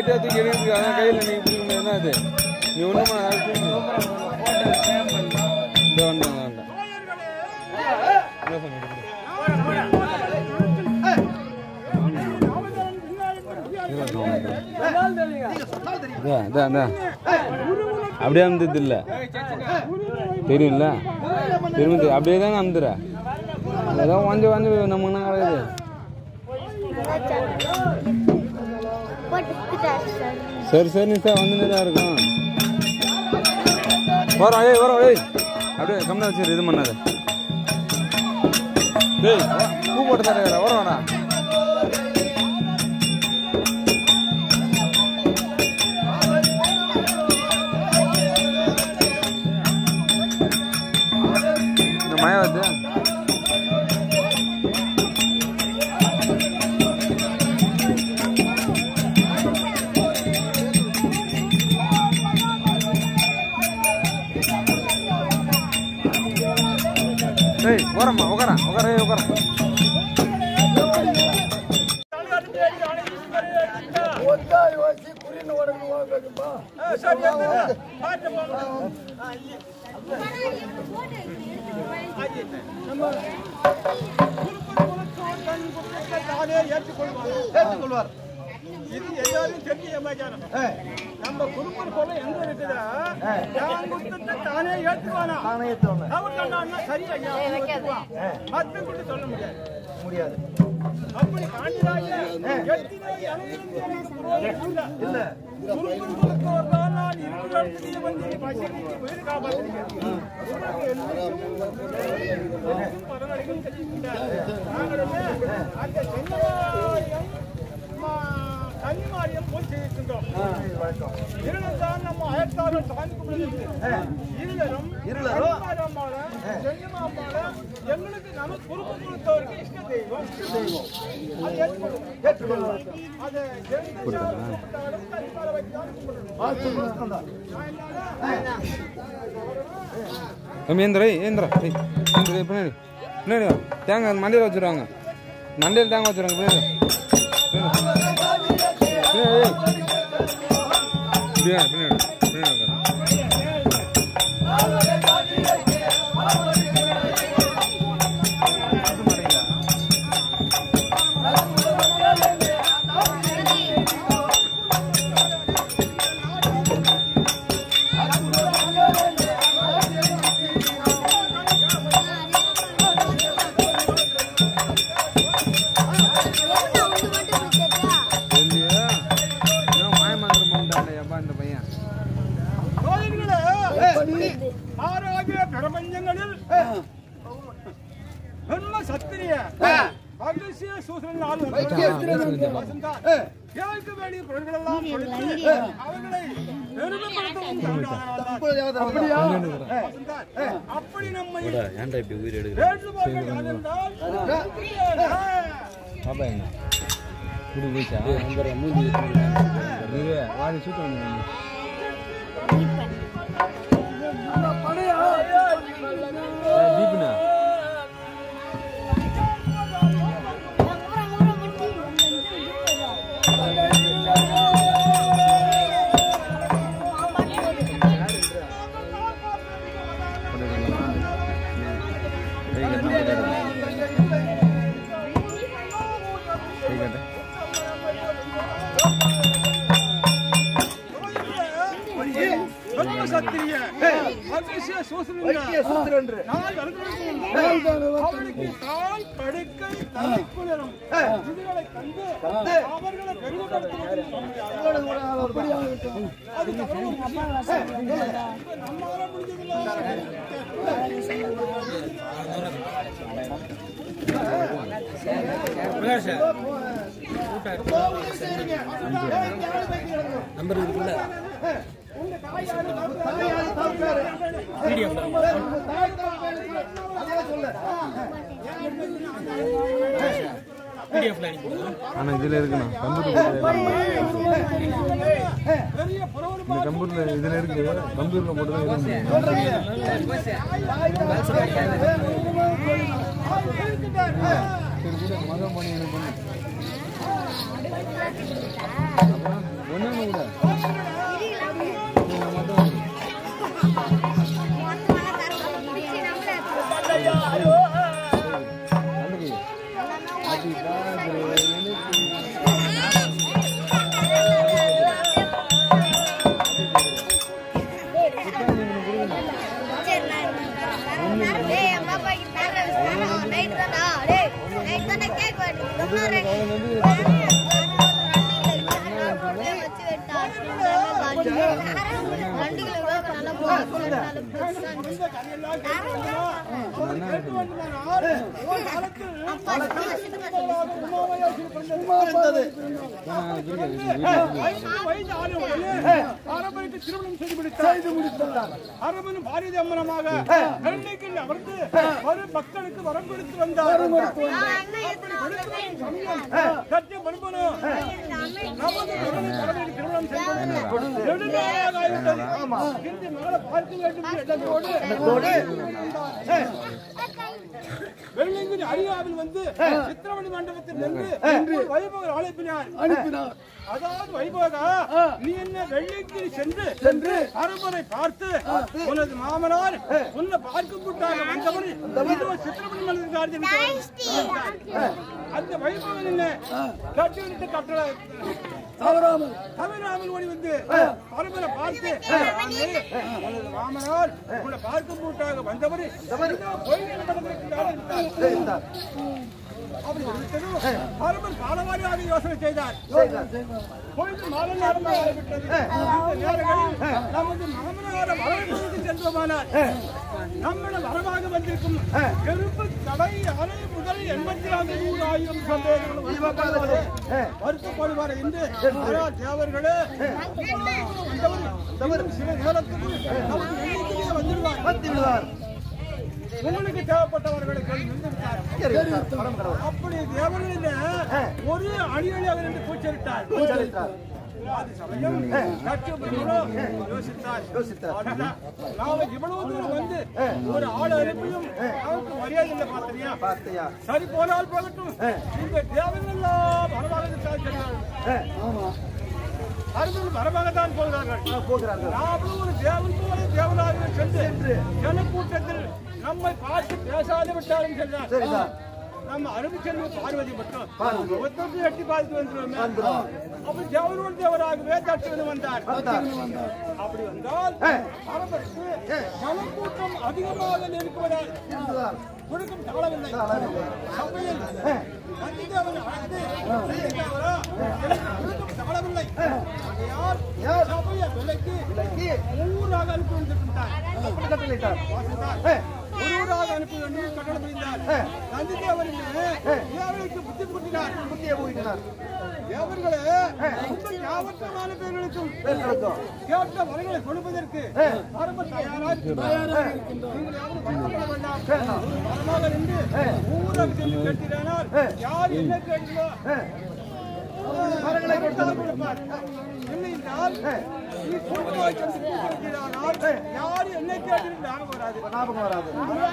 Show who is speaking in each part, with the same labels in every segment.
Speaker 1: லைட்டாக தூக்கி எடுக்கிறதுக்கு அதான் கையில் நீ பிடிக்க முடியாது அது நீ ஒன்றுமா இந்த வேண்டாம் வேண்டாம் என்ன சொன்னீங்க இதான், இதான், இதான். அப்படியே அமுந்தது இல்ல தெரியும்ல திரும்ப தெரி- அப்படியே தாங்க அமுதுற ஏதோ வாஞ்சி வாஞ்சி நம்ம என்ன கிடையாது
Speaker 2: போட்டு வித்துட்டாரு சார்
Speaker 1: சரி சரி நிசா வந்துனே தான் இருக்கும் வரோம் ஏய் வரோம் ஏய் அப்படியே கம்மியாக வச்சிரு இது பண்ணாத டேய் வா, பூ போட்டு தர வரோம்டா இந்த மழை வருது ஏய் உரம்மா உட்கார உட்கார ஏய் உட்கார
Speaker 3: தானே ஏற்றுக்கொள்வார் இது எல்லாரும் தெரிஞ்ச சமாச்சாரம் நம்ம குடும்பம் கொள்ள எங்க இருக்குதா நான் கொடுத்துட்டு தானே ஏற்றுவானா அவர் சொன்னான்னா சரி ஐயா அவன் ஏற்றுக்குவான். மத்தவங்க கிட்ட சொல்ல முடியாது
Speaker 4: முடியாது
Speaker 3: அப்படி காண்டிராஜ எத்தனை அணுகிருந்து எனக்கு புரோகிதம் இல்ல குடும்பம் கொடுக்க ஒரு நாள் நான் இருக்கிற இடத்துல வந்து நீ பசிக்கு உயிர் காப்பாற்றுகிறேன். உனக்கு என்னைக்கும் பரவாயில்லைன்னு தெரிஞ்சுக்கிட்டார். நாங்கள் என்ன, அந்த சென்னவாரியம், ம, கன்னிமாரியம் போய் செய்திருக்கின்றோம். இருளத்தான் நம்ம அயற்காரர் சாமி கும்பிடுறது. இருளரும்,
Speaker 4: இருளரும்,
Speaker 3: கன்னிமாரம்மாள, சென்னமாம்மாள, எங்களுக்கு நம்ம குடும்பம் கொடுத்தவருக்கு இஷ்ட தெய்வம் அது ஏற்றுக்கொள்ளும்.
Speaker 4: ஏற்றுக்கொள்வார்
Speaker 3: அதை எந்த சாமி கும்பிட்டாலும் கன்னிமார வைத்துதான் கும்பிடணும். நான் என்னன்னா,
Speaker 1: தம்பி ஏந்திர ஏந்திரா ஏய் ஏந்திர ஏய், பின்னாடி பின்னாடி வா தேங்காய் மண்டையில் வச்சுருவாங்க மண்டையில் தேங்காய் வச்சுருவாங்க பின்னாடி வா. பின்னாடி ஏய். பின்னாடி பின்னாடி பின்னாடி உட்காரு.
Speaker 2: வந்து மட்டும் கொடுத்ததா
Speaker 1: இல்லையா இன்னும் மாயமந்திரம் பண்ணிட்டான்டா எப்பா இந்த பையன்
Speaker 3: சோதனைகளே, ஆறாகிய பிரபஞ்சங்களில் பிரம்ம சத்திரிய அகசிய சூசனன் ஆள் வசந்தான். கேட்க வேண்டிய பொருள்களெல்லாம் கொடுத்து அவர்களை பெருமைப்படுத்தவும் தகுந்தவனானார். வசந்தான். அப்படி நம்மை
Speaker 1: ஏன்டா இப்படி உயிர் எடுக்கிற
Speaker 3: வேண்டுமார்கள் யாரென்றால்
Speaker 1: பாப்பா எங்க குடி போயிச்சா மூஞ்சி இது வாடி சூட்டு வந்து தீபனா கை கட்ட
Speaker 3: பிரம்ம சத்திரிய அகசிய சூசனன்
Speaker 4: சூத்திரன்று
Speaker 3: நாள் வருகிறது. அவளுக்கு கால் படுக்கை தலைக்குளிரும் இதுகளை கண்டு அவர்களை பெருமைப்படுத்துவது அதுக்கப்புறம் ஒரு விஷயம். நம்மால முடிஞ்சதில்லை.
Speaker 1: ஆனா இதுல இருக்கணும் கம்ப்யூட்டர்
Speaker 3: பெரிய புறவரு
Speaker 1: இந்த கம்ப்யூட்டர்ல இதுல இருக்கு கம்ப்யூட்டர்ல போட்டு தான் எழுத முடியும் சரி கூட மகன் பண்ணி எனக்கு பண்ணு அப்புறம் ஒன்று ஒன்று கூட சரி, நான் மட்டும் அன்னைக்கு அது
Speaker 3: அரபனுக்கு திருமணம் செய்து முடித்தார் அரபன் பாரதி அம்மனமாக கருணைக்கு அமர்ந்து வரும் மக்களுக்கு வரம் கொடுத்து வந்தார் சத்திய பண்பனும் நமது மகனை கடவுளுக்கு திருமணம் செய்வது நெடுநாளாக ஆகிவிட்டது. இன்று நாளை பார்க்க வேண்டும் என்ற எண்ணத்தோடு வெள்ளிங்கிரி அரியாவில் வந்து சித்திரமணி மண்டபத்தில் நின்று ஒரு வைபவர் அழைப்பினார் அனுப்பினார் அதாவது வைபோகா நீ என்ன வெள்ளிங்கிரி சென்று சென்று அரண்மனை பார்த்து உனது மாமனார் உன்னை பார்க்கும் கூட்டாக வந்தவர் இதோ சித்திரமணி மண்டபத்தில் அந்த வைபவன் என்ன கட்டி விட்டு கட்டளை தவறாமல் தவறாமல் ஓடி வந்து பரம்பரை பார்த்து "சாமி, உனது மாமனார் உன்னை பார்க்கும் கூட்டாக வந்தவர் இதோ கோயில் மண்டபத்தில் இருந்தார்." அப்படி இருந்ததும் பரம்பர் காலவாரியாக யோசனை செய்தார் பொழுது மாலை நேரமாக ஆகிவிட்டது. இந்த நேரங்களில் நமது மாமனார வரவேற்பதற்கு சென்றோமானார் நம்மள வரவாக வந்திருக்கும் கருப்பு கடை அணை முதல் எண்பத்தி நான்கு நூறு ஆயிரம் சந்தேகங்களும் வருத்தப்படுவார் என்று அரா தேவர்களே வந்தவர் சில நேரத்துக்குள் நமது எண்ணிக்கையே வந்துடுவார்
Speaker 4: விடுவார்
Speaker 3: உங்களுக்கு தேவைப்பட்டவர்களுக்கு நின்றுவிட்டார் அப்படி தேவர்களிலே ஒரு அணியணியாக நின்று கூச்சலிட்டார் அது சமயம் கட்சியபுரங்களோ யோசித்தார்
Speaker 4: யோசித்தார்.
Speaker 3: அடடா, நாம இவ்வளவு தூரம் வந்து ஒரு ஆள் அனுப்பியும் நமக்கு மரியாதை இல்லை பார்த்தியா
Speaker 4: பார்த்தையா
Speaker 3: சரி போனால் போகட்டும் இந்த தேவர்கள் எல்லாம் வரவாகத்தான் செல்வார்கள் அவர்கள் வரவாகத்தான் போகிறார்கள்
Speaker 4: போகிறார்கள்
Speaker 3: நாமும் ஒரு தேவன் போல தேவனாக சென்று ஜனக்கூட்டத்தில் நம்மை பார்த்து பேசாது விட்டாலும்
Speaker 4: சரிதான்.
Speaker 3: சரிதான் நம்ம அருமை செல்வ பார்வதி மட்டும்
Speaker 4: பார்வதி.
Speaker 3: ஒருத்தருக்கு எட்டி பார்த்து வந்துருவோமே அப்படி தேவனோடு தேவராகவே தட்டு வந்தார்
Speaker 4: வந்தார்.
Speaker 3: அப்படி வந்தால்
Speaker 4: ஏ.
Speaker 3: பரபரப்பு ஜனக்கூட்டம் அதிகமாக நெருக்குவதால்
Speaker 4: இருந்துதான்.
Speaker 3: குழுக்கம் தாழவில்லை
Speaker 4: தாழவில்லை.
Speaker 3: சபையில் வந்திதேவன் அழைத்து "வந்திதேவரா, எனக்கு குழுக்கம் தாழவில்லை ஆகையால்
Speaker 4: யார்?
Speaker 3: சபையை விலக்கி
Speaker 4: விலக்கி
Speaker 3: ஊராக அனுப்பி வந்திருக்கின்றார்
Speaker 4: அப்படி கட்டளையிட்டார்
Speaker 3: வாசித்தார்.
Speaker 4: ஏ.
Speaker 3: ஒரு ஊராக அனுப்பி வேண்டும் கட்டளை புரிந்தார்
Speaker 4: ஏ.
Speaker 3: நந்திதேவனுக்கு தேவனுக்கு புத்தி புத்தினார்
Speaker 4: புத்தியை போயிட்டார்
Speaker 3: தேவர்களே ரொம்ப ஞாபகமான பேர்களுக்கும்
Speaker 4: பேர்களுக்கும்
Speaker 3: கேட்ட வரங்களை கொடுப்பதற்கு அரபு தயாராக இருக்கின்றார். நீங்கள் யாரும் பயப்பட வேண்டாம்.
Speaker 4: வேண்டாம்.
Speaker 3: வரமாக நின்று ஊராக சென்று கேட்கிறானால் யார் என்ன கேட்கிறோ வரங்களை கொடுத்தால் கொடுப்பார். இல்லை என்றால் நீ குடும்பமாக சென்று கூப்பிடுகிறானால் யார் என்ன கேட்கிறது ஞாபகம் வராது
Speaker 4: ஞாபகம் வராது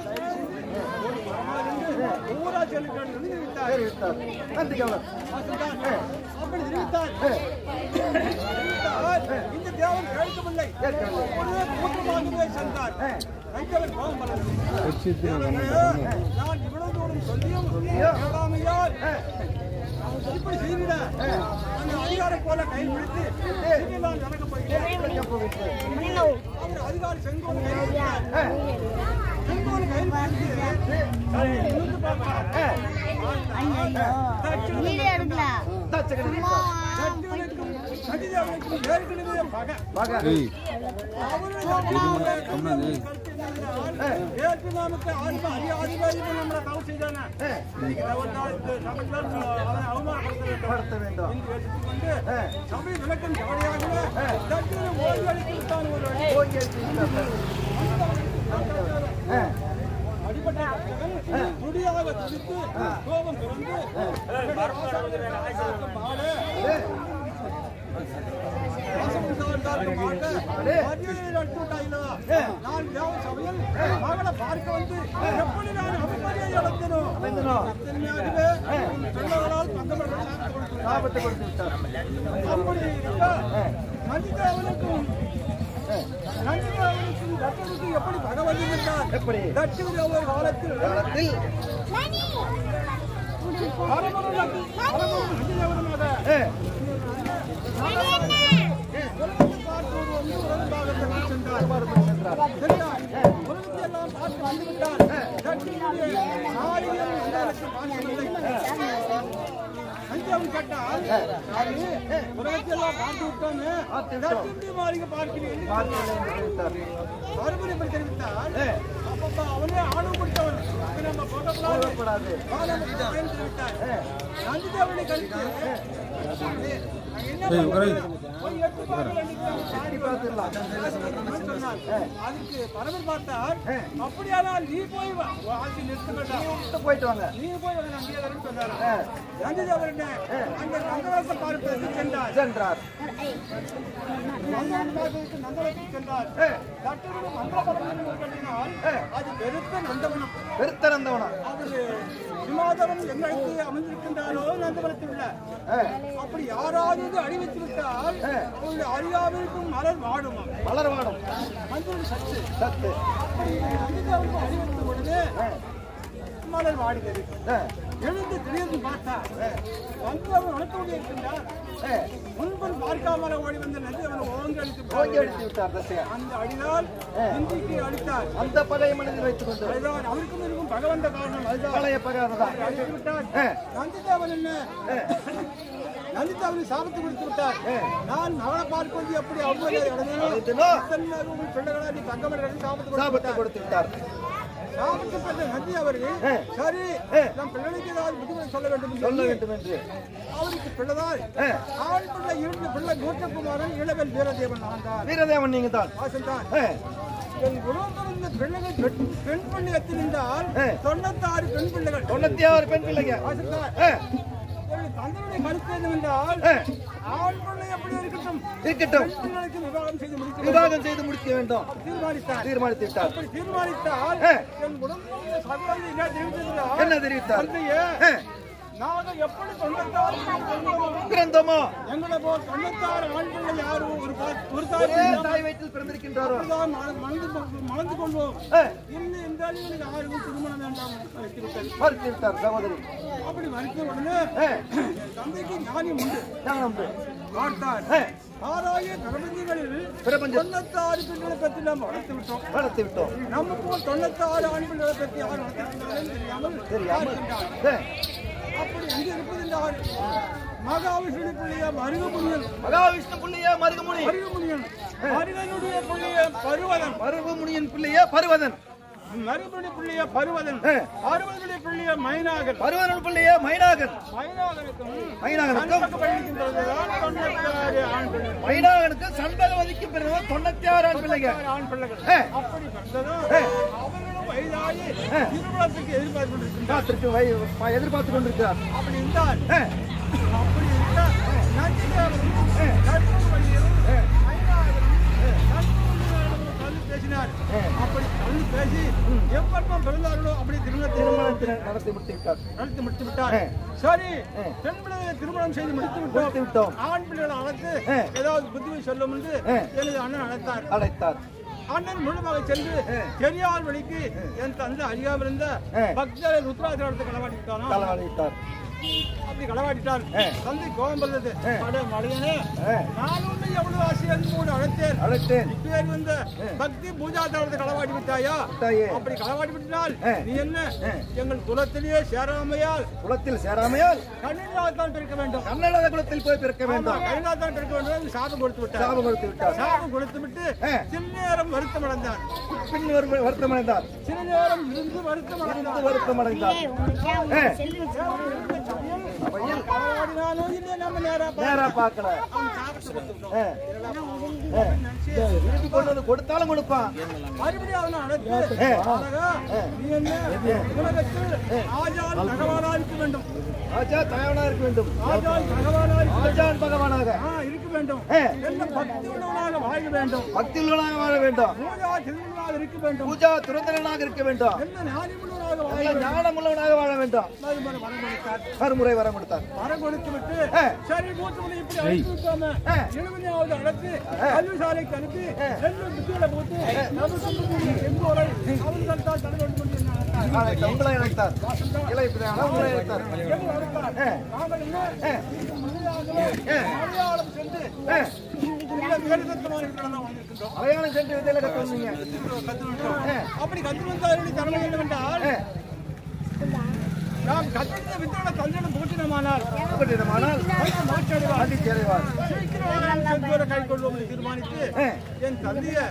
Speaker 3: ஊரா சென்று கேட்டு நிறுத்தார்
Speaker 4: தெரிவித்தார் நன்றி கவனம்
Speaker 3: அப்படி நிறுத்தார் நிறுத்தார். இந்த தேவன் கேட்கவில்லை
Speaker 4: கேட்கவில்லை.
Speaker 3: ஒரே கூட்டமாகவே சென்றார் நஞ்சவன் கோபம் வளர்ந்தது.
Speaker 1: வச்சுட்டு
Speaker 3: தேவனே, நான் இவ்வளவு தூரம் சொல்லியும் கேளாமையால் இப்படி செய்திட அந்த அதிகாரம் போல கையில் பிடித்து இங்கே நான் நடக்க போகிறேன் அவர் அதிகாரி செங்கோல் கையில் பிடித்தார். செங்கோல் கையில் பிடித்து சரி, நிமிர்ந்து பார்த்தார். தட்சணை சத்தியனுக்கும் சதிதேவனுக்கும் ஏற்கனவே பகை
Speaker 4: மக
Speaker 1: ஏய்
Speaker 3: ஏற்றுமாமுக்கு ஆத்மா அதிகாரிகள் நம்மளை கவு செய்தானே அவமானப்படுத்த
Speaker 4: படுத்த வேண்டும்
Speaker 3: என்று எடுத்துக்கொண்டு சபை விளக்கம் கவலையாகவே தட்டின ஓய்வு அளித்துத்தான் ஒரு வழி.
Speaker 4: போய் கேட்கிறார்
Speaker 3: அடிபட்ட கட்டவன் துடியாக துடித்து கோபம் பிறந்து மாடு நான் தேவ சபையில் மகளை பார்க்க வந்து எப்படி நான் அவமரியாதை இழந்தனோ
Speaker 4: இழந்தனோ.
Speaker 3: அத்தனையாகவே பிள்ளைகளால் பந்தமர்கள் சாப்பிட்டு கொடுத்தார்.
Speaker 4: சாபத்தை கொடுத்து விட்டார்
Speaker 3: அப்படி இருக்க நந்திதேவனுக்கும் நந்திதேவனுக்கும் தட்சனுக்கும் எப்படி பகவதி இருந்தார்
Speaker 4: எப்படி
Speaker 3: தட்சனுடைய ஒரு காலத்தில்
Speaker 4: காலத்தில்
Speaker 3: பரமரும் நந்தி- பரமரும் நந்திதேவனுமாக
Speaker 4: ஏ,
Speaker 3: உலகத்தை பார்ப்போர் வந்து உலகபாகத்திற்கு சென்றார். சரியா? உலகத்தை எல்லாம் பார்த்து வந்துவிட்டார். தட்சனுடைய நாடிகள் உங்களுக்கு பார்க்கவில்லை. நந்திதேவன் கேட்டால், "சாமி, உலகத்தை எல்லாம் பார்த்து விட்டோமே, தட்சனுடைய மாளிகை பார்க்கிறேன் என்று
Speaker 4: பார்க்கவில்லை என்று தெரிவித்தார்
Speaker 3: மறுபடியும் இப்படி தெரிவித்தால்,
Speaker 4: ஏ,
Speaker 3: அப்பப்பா அவனே ஆணவம் கொடுத்தவன். அப்ப நம்ம போகக்கூடாது.
Speaker 4: போகக்கூடாது.
Speaker 3: ஆணவம் கொடுத்தவன் தெரிவித்தார். நந்திதேவனை கழித்து, நாங்க என்ன பண்றது? போய் எட்டு பார்க்க வேண்டியதுதான்.
Speaker 4: சாடி பார்த்துடலாம்
Speaker 3: சொன்னார். அதுக்கு பரமர் பார்த்தார் அப்படியானால் நீ போய் வா. ஆட்சி நிறுத்த வேண்டாம்
Speaker 4: விட்டு போயிட்டு வாங்க
Speaker 3: நீ போய் அவன் நம்பியவர்னு சொன்னார்
Speaker 4: ஏ,
Speaker 3: நந்திதேவர் என்ன அந்த நந்தவரத்தை பார்ப்பதற்கு சென்றார்
Speaker 4: சென்றார்
Speaker 3: நந்தவரம் பார்ப்பதற்கு நந்தவரத்துக்கு சென்றார்
Speaker 4: ஏ,
Speaker 3: தட்டுடன் மந்திரபலம் கட்டினால் அது பெருத்த நந்தவனம்
Speaker 4: பெருத்திறந்தவனா
Speaker 3: அவரு சிமாதவன் எங்களுக்கு அமைந்திருக்கின்றாரோ நந்தவனத்தில் உள்ள
Speaker 4: ஏ,
Speaker 3: அப்படி யாராவது இது அடிவித்து விட்டால் அவருடைய அறியாவிற்கும் மலர் வாடுமா
Speaker 4: வளர்வாடும்
Speaker 3: மந்திரன் சத்து
Speaker 4: சத்து
Speaker 3: அப்படி நந்திதேவனுக்கு அறிவித்த பொழுது மலர் வாடுகிறது
Speaker 4: ஏ,
Speaker 3: எழுந்து திடீர்னு பார்த்தா வந்து அவன் வளர்த்து இருக்கின்றார்
Speaker 4: ஏ,
Speaker 3: முன்பன் பார்க்காமல ஓடி வந்த நந்தி அவனை ஓங்கி அடித்து
Speaker 4: ஓங்கி
Speaker 3: விட்டார்.
Speaker 4: அடித்து விட்டார் தசையன்
Speaker 3: அந்த அடிதால் இந்திக்கு அடித்தார்
Speaker 4: அந்த பகையை மனதில் வைத்துக் கொண்டு
Speaker 3: அதுதான் அவருக்கும் இருக்கும் பகவந்த காரணம் அதுதான்
Speaker 4: பழைய பகாததான்
Speaker 3: அடித்து விட்டார்
Speaker 4: ஏ.
Speaker 3: நந்திதேவன் என்ன நந்திதேவனை சாபத்து கொடுத்து விட்டார் நான் மகளை பார்ப்பது எப்படி அவ்வளவு
Speaker 4: அழுத்தினோ?
Speaker 3: பிள்ளைகளா நீ தங்கமடை சாபத்து கொடுத்து
Speaker 4: சாபத்தை கொடுத்து விட்டார்
Speaker 3: சாபத்து பெற்ற நந்தி அவர்கள்
Speaker 4: ஏ.
Speaker 3: சரி
Speaker 4: ஏ.
Speaker 3: நம் பிள்ளைக்கு ஏதாவது புத்திமதி சொல்ல வேண்டும் என்று
Speaker 4: சொல்ல
Speaker 3: சொல்லி
Speaker 4: வேண்டும் என்று
Speaker 3: அவருக்கு பிள்ளைதான்
Speaker 4: ஏ.
Speaker 3: ஆண் பிள்ளை இரண்டு பிள்ளை மூத்தகுமாரன் இளவல் வீரதேவன் ஆண்டார்
Speaker 4: வீரதேவன் நீங்க தான்
Speaker 3: வாசன்தான்
Speaker 4: ஏ,
Speaker 3: என் குடும்பத்தில் இருந்த பிள்ளைகள் பெண் பெண் பிள்ளை எத்திருந்தால்
Speaker 4: ஏ.
Speaker 3: தொண்ணூத்தாறு பெண் பிள்ளைகள்
Speaker 4: தொண்ணூத்தி ஆறு பெண் பிள்ளைங்க
Speaker 3: வாசன்தான்
Speaker 4: ஏ,
Speaker 3: என்னுடைய தந்தையுடைய கருத்து என்னவென்றால்
Speaker 4: ஏ,
Speaker 3: ஆண் பிள்ளை எப்படி இருக்கட்டும்
Speaker 4: இருக்கட்டும்
Speaker 3: பெண் பிள்ளைக்கு விவாகம் செய்து முடிக்க வேண்டும்.
Speaker 4: விவாகம் செய்து முடிக்க வேண்டும்
Speaker 3: தீர்மானித்தார்
Speaker 4: தீர்மானித்து விட்டார்
Speaker 3: அப்படி தீர்மானித்தால்
Speaker 4: ஏ.
Speaker 3: என் குடும்பத்தில் சகோதரி என்ன தெரிவித்திருக்கிறார்
Speaker 4: என்ன தெரிவித்தார்
Speaker 3: தந்தையே
Speaker 4: ஏ,
Speaker 3: நாங்கள் எப்படி தொண்ணூத்தாறு பிறந்தோமோ,
Speaker 4: பிறந்தோமோ
Speaker 3: எங்களை போல் தொண்ணூத்தாறு ஆண் பிள்ளை யாரும் ஒரு பா- ஒரு
Speaker 4: ஒரே
Speaker 3: தாய்
Speaker 4: தாய் வயிற்றில் பிறந்திருக்கின்றாரோ
Speaker 3: அப்படிதான் மன- மணந்து மணந்து கொள்வோம்
Speaker 4: ஏ,
Speaker 3: இன்னும் இந்த அடியில் யாருக்கும் திருமணம் வேண்டாம் என்று வைத்திருக்கிறது.
Speaker 4: மறுத்து விட்டார் சகோதரி
Speaker 3: அப்படி மறுத்த உடனே
Speaker 4: ஏ,
Speaker 3: என் தந்தைக்கு ஞானம் உண்டு
Speaker 4: ஞானம் உண்டு.
Speaker 3: பார்த்தார்
Speaker 4: ஏ,
Speaker 3: ஆறாய பிரபஞ்சங்களில்
Speaker 4: பிரபஞ்சம்
Speaker 3: தொண்ணூத்தாறு பெண்களை பற்றி நாம் வளர்த்து விட்டோம்
Speaker 4: வளர்த்து விட்டோம்
Speaker 3: நம்ம போல் தொண்ணூத்தாறு ஆண் பிள்ளைகளை பற்றி யார் வளர்த்திருந்தாலும் தெரியாமல்
Speaker 4: தெரியாமல்
Speaker 3: பார்க்கின்றார்.
Speaker 4: ஏ,
Speaker 3: அப்படி எங்கே இருப்பது என்றால் மகாவிஷ்ணு பிள்ளைய மருகமுனியன்
Speaker 4: மகாவிஷ்ணு புள்ளிய மருகமுனி
Speaker 3: மருகமுனியன் மருகனுடைய பிள்ளைய பருவதன்
Speaker 4: மருகமுனியின் பிள்ளைய பருவதன்
Speaker 3: மருகனுடைய பிள்ளைய பருவதன்
Speaker 4: ஏ,
Speaker 3: பருவனுடைய பிள்ளைய மைனாகன்
Speaker 4: பருவதன் பிள்ளைய மைனாகன்
Speaker 3: மைனாகனுக்கும்
Speaker 4: மைனாகனுக்கும்
Speaker 3: கண்பகப்படுகின்றதுதான் தொண்ணூத்தாறு ஆண் பிள்ளை
Speaker 4: மைனாகனுக்கு சண்பகவதிக்கு பிறகு தொண்ணூத்தி ஆறு ஆண் பிள்ளைங்க
Speaker 3: ஆண் பிள்ளைகள்
Speaker 4: ஏ,
Speaker 3: அப்படி பிறந்ததும்
Speaker 4: ஏ.
Speaker 3: அவர்களும் வயதாகி திருமணத்துக்கு எதிர்பார்த்து கொண்டிருக்கின்றார்
Speaker 4: காத்திருக்கு வை- வ- எதிர்பார்த்து கொண்டிருக்கிறார்
Speaker 3: அப்படி இருந்தால்
Speaker 4: ஏ,
Speaker 3: அப்படி இருக்க நந்திதேவரும் கற்பகவல்லியும் மைனாகரும் கற்பகவல்லியாரிடம் கலந்து பேசினார் அப்படி கலந்து பேசி எப்பற்பம் பிறந்தார்களோ அப்படி திருமணத்தை
Speaker 4: திருமணத்தினை நடத்தி முடித்து விட்டார்
Speaker 3: நடத்தி முடித்து விட்டார்
Speaker 4: ஏ.
Speaker 3: சரி
Speaker 4: ஏ.
Speaker 3: பெண் பிள்ளைகளை திருமணம் செய்து முடித்து
Speaker 4: முடித்து
Speaker 3: விட்டோம்
Speaker 4: விட்டோம்
Speaker 3: ஆண் பிள்ளைகளை அழைத்து
Speaker 4: ஏ.
Speaker 3: ஏதாவது புத்திமை சொல்லும் என்று
Speaker 4: ஏ.
Speaker 3: எனது அண்ணன் அழைத்தார்
Speaker 4: அழைத்தார்
Speaker 3: அண்ணன் முழுமாக சென்று பெரியார் வழிக்கு என் தந்தை அறியாமல் இருந்த
Speaker 4: ஏ.
Speaker 3: பக்தரை ருத்ராஜத்தை களவாடிட்டானா
Speaker 4: களவாடித்தார்
Speaker 3: அப்படி களவாடிட்டார்
Speaker 4: ஏ.
Speaker 3: தந்தை கோபம் வந்தது
Speaker 4: ஏ.
Speaker 3: அட மலையனே
Speaker 4: ஏ,
Speaker 3: நான் உன்னை எவ்வளவு ஆசை அன்போடு அழைத்தேன்
Speaker 4: அழைத்தேன்
Speaker 3: இப்பேர் வந்த பக்தி பூஜா தளத்தை களவாடி விட்டாயா
Speaker 4: விட்டாயே.
Speaker 3: அப்படி களவாடி விட்டால்
Speaker 4: ஏ.
Speaker 3: நீ என்ன
Speaker 4: ஏ.
Speaker 3: எங்கள் குலத்திலேயே சேராமையால்
Speaker 4: குளத்தில் சேராமையால்
Speaker 3: கண்ணினால் தான் பிறக்க வேண்டும்
Speaker 4: கன்னட குளத்தில் போய் பிறக்க
Speaker 3: ஆமா,
Speaker 4: வேண்டும்
Speaker 3: கண்ணினால் தான் பிறக்க வேண்டும் என்று சாபம் கொடுத்து விட்டார்
Speaker 4: சாபம் கொடுத்து விட்டார்
Speaker 3: சாபம் கொடுத்து விட்டு
Speaker 4: ஏ.
Speaker 3: சின்னேரம் வருத்தம் அடைந்தான்
Speaker 4: பின் வரும் வருத்தமடைந்தார்
Speaker 3: சில நேரம் இருந்து வருத்தம்
Speaker 4: இருந்து
Speaker 3: அடைந்தான்
Speaker 4: வருத்தமடைந்தார் ஏ, அவையில்
Speaker 3: களவாடினாலும் இல்லை நம்ம நேரா பா-
Speaker 4: நேரா பார்க்கல
Speaker 3: அவன் சாபத்தை கொடுத்து விட்டோம்.
Speaker 4: ஏ, ஏ, திருப்பி கொண்டு வந்து கொடுத்தாலும் கொடுப்பான்
Speaker 3: மறுபடியும் அவனை அழைத்து,
Speaker 4: ஏ.
Speaker 3: அழகா, நீ என்ன உலகத்தில் ஆஜால் தகவலா இருக்க வேண்டும்
Speaker 4: ராஜா தயவனா இருக்க வேண்டும்
Speaker 3: ஆஜால் தகவலா இருக்க
Speaker 4: ராஜான் பகவானாக
Speaker 3: ஆ, இருக்க வேண்டும்
Speaker 4: ஏ.
Speaker 3: என்ன பக்தி உள்ளவனாக வாழ வேண்டும்
Speaker 4: பக்தியுள்ளவனாக வாழ வேண்டும்
Speaker 3: பூஜா திருவிழா துறந்தவனாக இருக்க வேண்டும்
Speaker 4: பூஜா துறந்தனாக இருக்க வேண்டும்
Speaker 3: என்ன ஞானிமுள்ளவனாக வாழ
Speaker 4: நல்ல ஞானமுள்ளவனாக வாழ வேண்டும்
Speaker 3: மறுமுறை வரம் கொடுத்தார்
Speaker 4: மறுமுறை வரம் கொடுத்தார்
Speaker 3: வரம் கொடுத்து விட்டு
Speaker 4: ஆ.
Speaker 3: சரி மூன்று மணி இப்படி அழைத்து விட்டாம
Speaker 4: ஆ.
Speaker 3: எழுபதாவது அழைத்து கல்வி சாலைக்கு அனுப்பி ரெண்டு புத்திகளை போட்டு நமக்கு எங்கோரை அவன் கண்டால் தடை கொண்டு கொண்டிருந்தார்
Speaker 4: உங்களை அழைத்தார் இலை பிரியாணம் உங்களை அழைத்தார் ஆ.
Speaker 3: நாங்கள் என்ன
Speaker 4: ஆ.
Speaker 3: மலையாளம் சென்று
Speaker 4: ஆ.
Speaker 3: இந்த வேறுதத்தமான இடத்துல தான் வந்திருக்கின்றோம்
Speaker 4: மலையாளம் சென்று விதையில கத்து வந்தீங்க
Speaker 3: கற்றுவிட்டோம் அப்படி கற்று வந்தவர்களுடைய தலைமை என்னவென்றால்
Speaker 4: ஆ.
Speaker 3: நாம் கற்றுத்த வித்தோட தந்திரம் போட்டினமானால்
Speaker 4: ஆனால்
Speaker 3: மாற்றடைவார்
Speaker 4: மகிழ்ச்சி அடைவார்
Speaker 3: சீக்கிரம் சென்றோரை கை கொள்வோம் என்று தீர்மானித்து
Speaker 4: ஆ.
Speaker 3: என் தந்தைய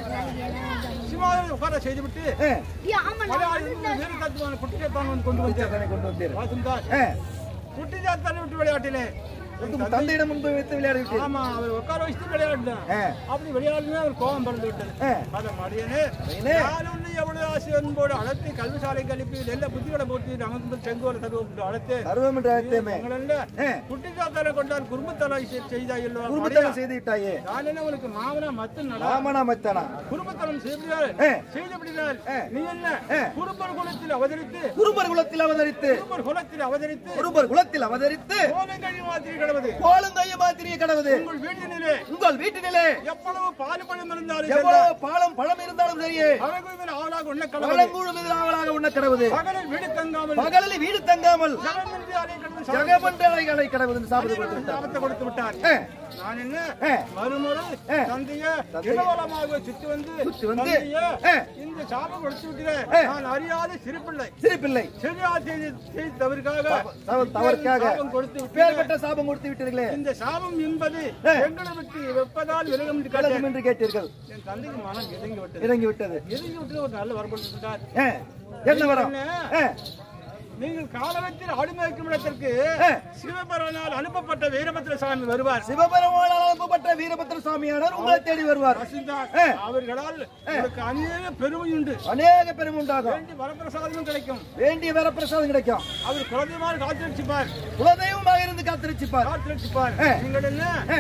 Speaker 3: சிவாவை உட்கார செய்துவிட்டு
Speaker 4: ஆ.
Speaker 3: மலையாளிலிருந்து வேறு கத்துமான குட்டியத்தான் வந்து கொண்டு வந்தேன்
Speaker 4: அதனை கொண்டு வந்தீர்
Speaker 3: வாசுந்தார்
Speaker 4: ஆ.
Speaker 3: குட்டி ஜாத்தான் விட்டு விளையாட்டிலே
Speaker 4: உங்க தந்தையிடம் முன்பு வைத்து விளையாடி விட்டீர்
Speaker 3: ஆமா அவர் உட்கார வச்சுட்டு விளையாடினேன்
Speaker 4: ஆ.
Speaker 3: அப்படி விளையாடுமே அவர் கோபம் பறந்து விட்டது
Speaker 4: ஆ.
Speaker 3: அதை மடியனே
Speaker 4: மடியனே.
Speaker 3: நான் உன்னை எவ்வளவு ஆசை அன்போடு அழைத்து கல்வி சாலைக்கு அனுப்பி நல்ல புத்திகளை போட்டு நமக்கு செங்கோல தருவோம் என்று அழைத்து
Speaker 4: சர்வம் என்று அழைத்தேமே
Speaker 3: எங்களல்ல
Speaker 4: ஆ.
Speaker 3: குட்டி ஜாத்தாரை கொண்டார் குடும்பத்தலை செய்தாயல்லோ
Speaker 4: குடும்பத்தனம் செய்து விட்டாயே
Speaker 3: நான் என்ன உனக்கு மாமனா மத்து நடா
Speaker 4: ராமனா மச்சானா
Speaker 3: குடும்பத்தனம் செய்தால்
Speaker 4: ஆ.
Speaker 3: செய்தபடினால்
Speaker 4: ஆ.
Speaker 3: நீ என்ன
Speaker 4: ஆ.
Speaker 3: குடும்பர் குலத்தில் அவதரித்து
Speaker 4: குருபர் குலத்தில் அவதரித்து
Speaker 3: குடும்பர் குலத்தில் அவதரித்து
Speaker 4: குருபர் குலத்தில் அவதரித்து
Speaker 3: கோலங்கழி மாதிரி கிடவது
Speaker 4: கோலங்கைய மாதிரியே கடவுது
Speaker 3: உங்கள் வீட்டினிலே
Speaker 4: உங்கள் வீட்டினிலே
Speaker 3: எவ்வளவு பால் பழம் இருந்தாலும் சரி,
Speaker 4: எவ்வளவு பாலம் பழம் இருந்தாலும் சரியே
Speaker 3: அழகுவின் ஆவலாக உண்ண கடவுள்
Speaker 4: பழங்கூழும் எதிராவலாக உண்ண கடவுது
Speaker 3: பகலில் வீடு தங்காமல்
Speaker 4: பகலில் வீடு தங்காமல்
Speaker 3: ஜலமின்றி அலை கடந்து
Speaker 4: ஜகபண்டலைகளை கடவுது சாப்பிட்டு கொடுத்து விட்டார்.
Speaker 3: சாபத்தை கொடுத்து விட்டார்
Speaker 4: ஆ.
Speaker 3: நான் என்ன
Speaker 4: ஆ.
Speaker 3: மறுமுறை
Speaker 4: ஆ.
Speaker 3: தந்தைய
Speaker 4: தந்தைய
Speaker 3: இடவலமாக சுற்றி வந்து
Speaker 4: சுற்றி வந்து,
Speaker 3: தந்தைய
Speaker 4: ஆ.
Speaker 3: இந்த சாபம் கொடுத்து விட்டேன்
Speaker 4: ஆ.
Speaker 3: நான் அறியாத சிறுபிள்ளை
Speaker 4: சிரிப்பில்லை
Speaker 3: சரியா செய்தி செய்தி தவறுக்காக
Speaker 4: தவ- தவறுக்காக
Speaker 3: சாபம் கொடுத்து விட்டேன்
Speaker 4: பேர்பட்ட சாபம் கொடுத்து விட்டீர்களே
Speaker 3: இந்த சாபம் என்பது
Speaker 4: ஆ.
Speaker 3: எங்களை விட்டு வெப்பதால் விலகும் என்று
Speaker 4: கலகம்
Speaker 3: கேட்டேன்
Speaker 4: என்று கேட்டீர்கள்
Speaker 3: என் தந்தைக்கு மனம் இறங்கி விட்டது
Speaker 4: இறங்கி விட்டது
Speaker 3: இறங்கி விட்டு ஒரு நல்ல வரப்பட்டு
Speaker 4: ஆ. என்ன வரம் ஆ.
Speaker 3: நீங்கள் காலகத்தில் அடிமைக்கும் இடத்திற்கு
Speaker 4: ஆ.
Speaker 3: சிவபெருமானால் அனுப்பப்பட்ட வீரபத்திர சாமி வருவார்
Speaker 4: சிவபெருமானால் அனுப்பப்பட்ட வீரபத்திர சுவாமியானவர் உங்களை தேடி வருவார்
Speaker 3: வசிந்தார்.
Speaker 4: ஆ.
Speaker 3: அவர்களால் உங்களுக்கு அநேக பெருமை உண்டு
Speaker 4: அநேக பெருமை உண்டாகும்
Speaker 3: வேண்டி வரப்பிரசாதமும் கிடைக்கும்
Speaker 4: வேண்டிய வரப்பிரசாதம் கிடைக்கும்
Speaker 3: அவர் குழந்தைமார் காத்திருச்சிப்பார்
Speaker 4: குலதெய்வமாக இருந்து காத்திருச்சிப்பார்
Speaker 3: காத்திருச்சிப்பார்
Speaker 4: ஆ.
Speaker 3: நீங்கள் என்ன
Speaker 4: ஆ.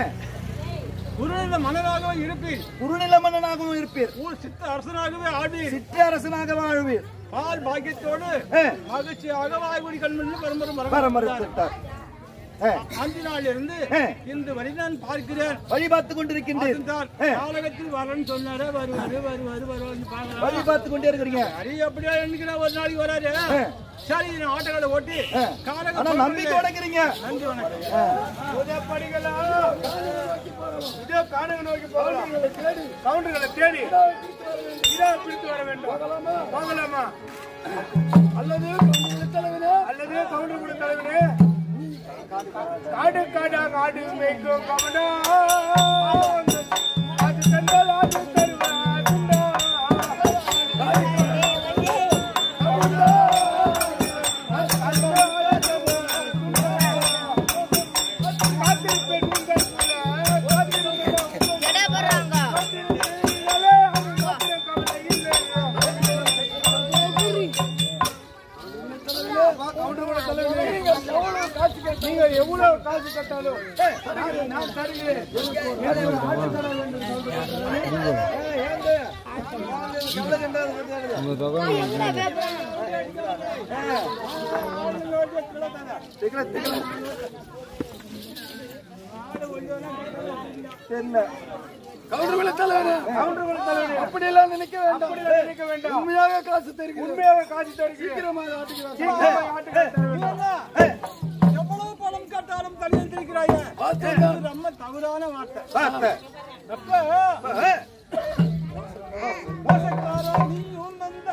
Speaker 3: குருநில மன்னராகவே இருப்பீர்
Speaker 4: குறுநில மன்னனாகவும் இருப்பீர்
Speaker 3: ஊர் சித்த அரசனாகவே ஆடுவீர்
Speaker 4: சிற்றரசனாக வாழ்வீர்
Speaker 3: பால் பாக்கியத்தோடு
Speaker 4: ஆ.
Speaker 3: மகிழ்ச்சியாக வாய்மொழி கண்மணி பரம்பரை
Speaker 4: வர
Speaker 3: மரம்
Speaker 4: மறுத்துட்டார் ஆ.
Speaker 3: அந்த நாளிலிருந்து
Speaker 4: ஆ.
Speaker 3: இன்று வரை நான் பார்க்கிறேன்
Speaker 4: வழி பார்த்து கொண்டிருக்கின்றீர்
Speaker 3: அதுதான்
Speaker 4: ஆ.
Speaker 3: காலகத்தில் வரேன்னு சொன்னாரு வருவாரு வருவாரு வருவாரு
Speaker 4: வழி
Speaker 3: பார்க்கலாம்
Speaker 4: பார்த்து கொண்டே இருக்கிறீங்க
Speaker 3: சரி அப்படியா என்னைக்கு நான் ஒரு நாளைக்கு வராரு
Speaker 4: ஆ.
Speaker 3: சரி நான் ஆட்டோகளை ஓட்டி
Speaker 4: ஆ.
Speaker 3: காலக
Speaker 4: ஆனா நம்பிக்கை உடைக்கிறீங்க
Speaker 3: நன்றி வணக்கம்
Speaker 4: ஆ.
Speaker 3: உதப்படிகளா இதே காணக நோக்கி போகலாம் கவுண்டர்களை தேடி இதோ பிடித்து வர வேண்டும் போகலாமா அல்லது அல்லது கவுண்டர் குழு தலைவரே காடு காடாக ஆடு மேய்க்கும் கவனா அது கண்டால் ஆடு தருவாதுண்டா நீங்க எவ்வளவு காசு கட்டாலும் நான் நான் தருகிறேன்
Speaker 1: உங்க தொகை
Speaker 4: திகழ, திகழ. தெரியல.
Speaker 3: அப்படியெல்லாம் நினைக்க வேண்டாம் நினைக்க வேண்டாம் உண்மையாக காசு தருகிறேன் உண்மையாக காசு தருகிறேன் சீக்கிரமாக எவ்வளவு பணம் கட்டாலும் தனியில் இருக்கிறாங்க இது ரொம்ப தவறான வார்த்தை
Speaker 4: பார்த்த.
Speaker 3: அப்ப
Speaker 4: ஆ.
Speaker 3: மோசக்காரா நீயும் வந்த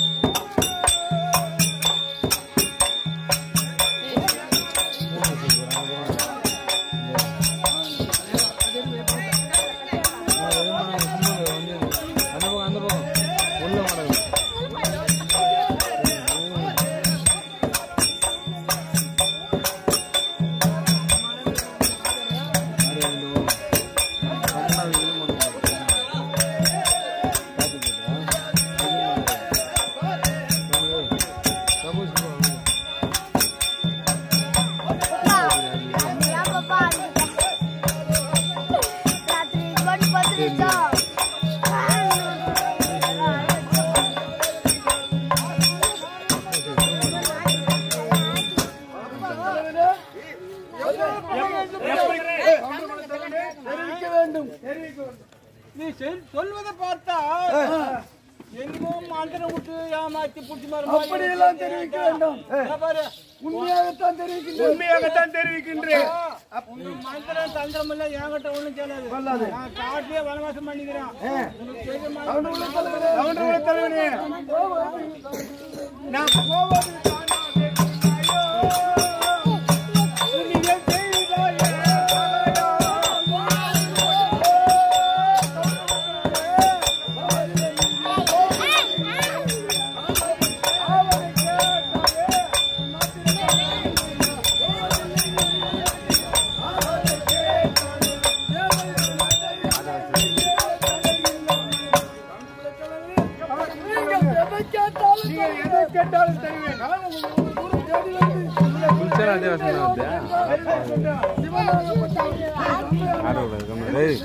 Speaker 1: அந்த பக்கம் அந்த பக்கம் உள்ள மாடல் அது ரெண்டு வரும். பன்னெண்டாவது இது மட்டும்
Speaker 4: தெரிவிக்க வேண்டும்
Speaker 3: நீ சொல்- சொல்வதை பார்த்தா என்னமோ மந்திரம் விட்டு ஏமாத்தி புடிச்சு மாதிரி
Speaker 4: அப்படியெல்லாம் தெரிவிக்க வேண்டாம்
Speaker 3: பாரு
Speaker 4: உண்மையாகத்தான் தெரிவிக்கின்றேன்
Speaker 3: உண்மையாகத்தான் தெரிவிக்கின்றேன் மந்திரம் தந்திரம் எல்லாம் என்கிட்ட ஒண்ணும் சொல்லாது நான் காட்டிலே வனவாசம் பண்ணிக்கிறேன் உனக்கு தெரியுமா? கவுண்டர் தலைவனே நான் போவது தானாவே ஐயோ. நீயே செய்தாயே. நீங்க எதை கேட்டாலும் தருவேன்
Speaker 1: குளிச்சாலும் அதே வசனம் தான் ஆடக்கூடாது கம்மி ஏய்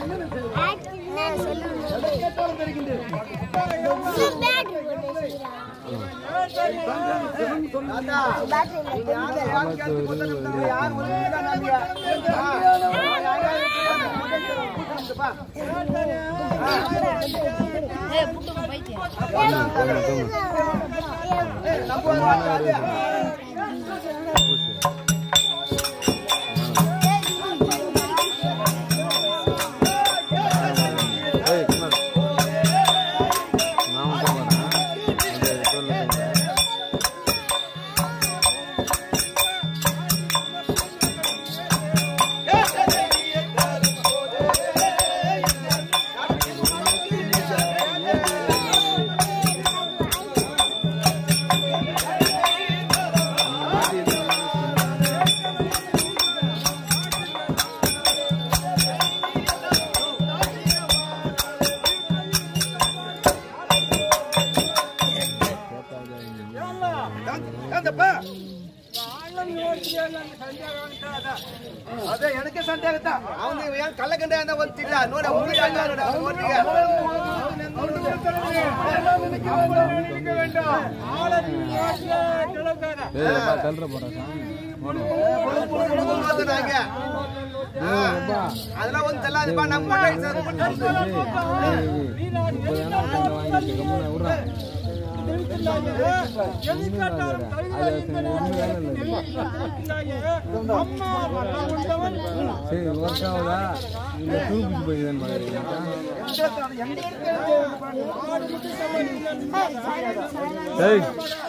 Speaker 1: ஏய் குமார் நான் போகிறேன் அது சொல்லுங்க
Speaker 4: ಅದೇ ಎಣಕ್ಕೆ ಸಂತೆ ಆಗುತ್ತಾ ಅವನಿಗೆ ಏನ್ ಕಳ್ಳಗಂಡೆ ಅಂತ ಗೊತ್ತಿಲ್ಲ ನೋಡ ಹುಡುಗ ನೋಡ ಓಟಿಗೆ
Speaker 1: ஏய் அப்பா தள்ளுற போறேன் சாமி
Speaker 4: அதெல்லாம் ஒன்றும் தெல்லாதுப்பா நம்ம
Speaker 1: சரி ஒர்க் ஆகுதா இந்த தூக்கிட்டு போயிதான் ஏய்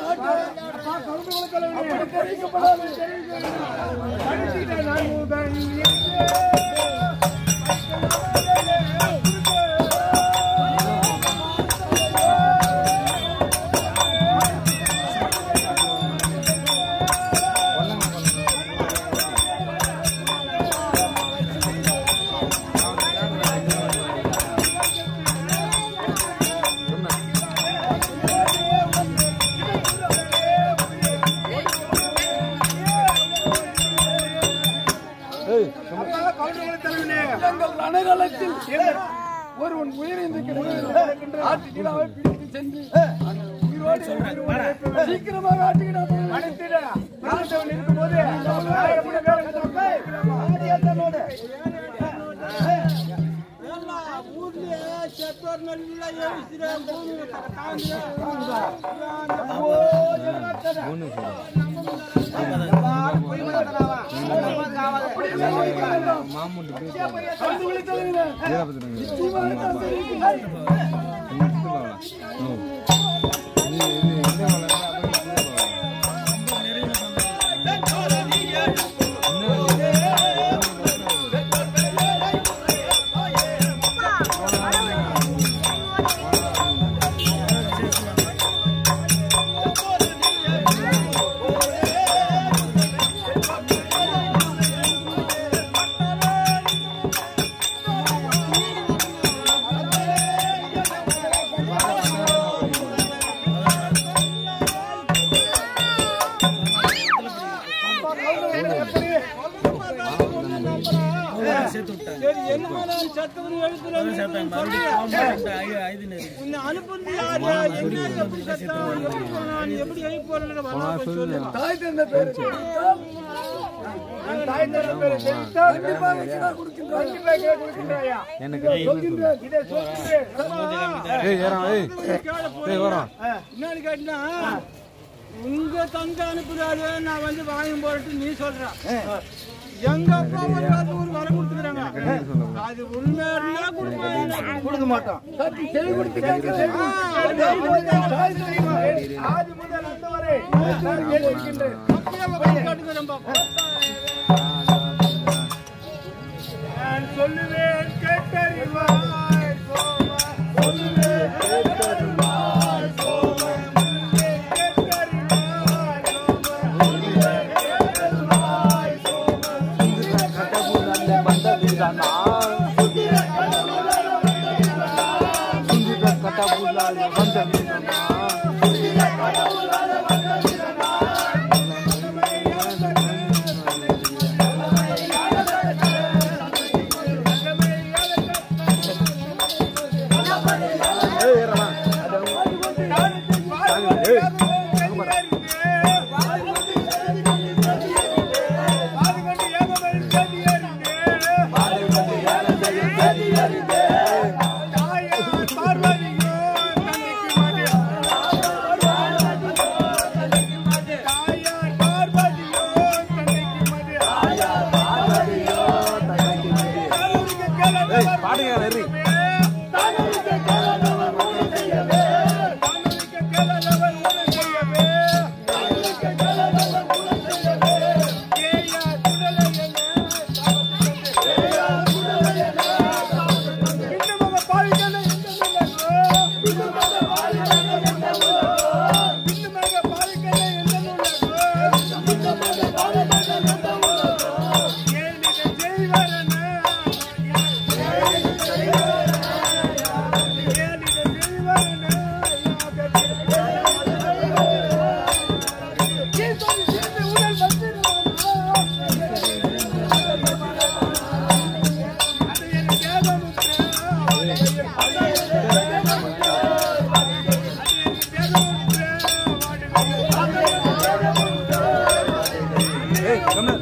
Speaker 1: ஏய்
Speaker 4: எங்கள் ரணகலத்தில் ஒருவன் உயிரிழந்து கிடக்கின்ற ஆட்டுக்கிடாவை பிடித்து சென்று உயிரோடு இருக்கிறவனை சீக்கிரமாக ஆட்டுக்கிடாமல் அனுப்பிட ராஜவன் இருக்கும்போது ஆயிரம் பேர் ஆடி அந்த நோடு.
Speaker 1: மூணு மாமூட்டு பேசி
Speaker 4: கலந்து விழித்தலைவனே.
Speaker 3: சரி என்னமானாலும் சத்தவனி எழுப்புறேன் உன்னை அனுப்புறது யாரு என்ன எப்படி சத்தம் எப்படி போனான் எப்படி எழுப்பி போறேன்னு வரலாறு சொல்லு
Speaker 4: தாய் தந்த பேருக்கு
Speaker 3: எத்தனை பேர் ஜெயித்தால் கண்டிப்பாக கொடுக்கின்றாயா
Speaker 1: எனக்கு சொல்லுங்க.
Speaker 3: இதை சொல்லுங்க
Speaker 1: ஏய் ஏறான் ஏய் ஏய் வரோம்
Speaker 3: என்னன்னு கேட்டா உங்க தங்க அனுப்புறாரு நான் வந்து வாங்கி போறட்டு நீ சொல்ற எங்க அப்பா ஒரு காலத்து ஒரு வரம் கொடுத்துக்கிறாங்க அது உண்மை இருந்தா கொடுப்பாங்க
Speaker 4: கொடுக்க மாட்டோம்
Speaker 3: ஆதி முதல் அந்த வரை நான் கேட்டிருக்கின்றேன் அப்படியே போய் காட்டுகிறேன் பாப்பா. நான் சொல்லுவேன் கேட்டறிவாய் சோமா. சொல்லுவேன் கேட்டறிவாய் சோமா. கேட்டறிவாய் சோமா. சொல்லுவேன் கேட்டறிவாய் சோமா.
Speaker 1: பாடுங்க நெறி ஏய் கம்மு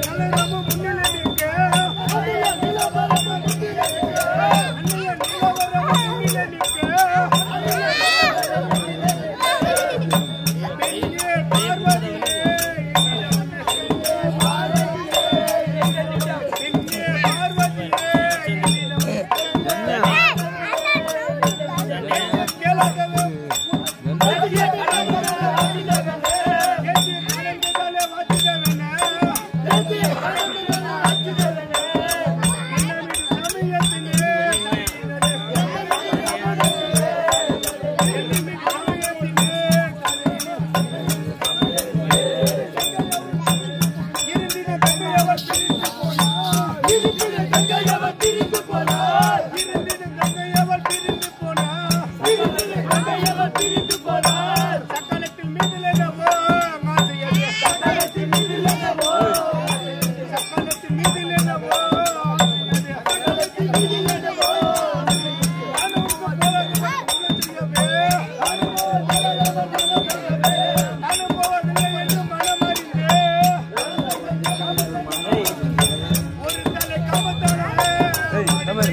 Speaker 1: ஏய் கம்மு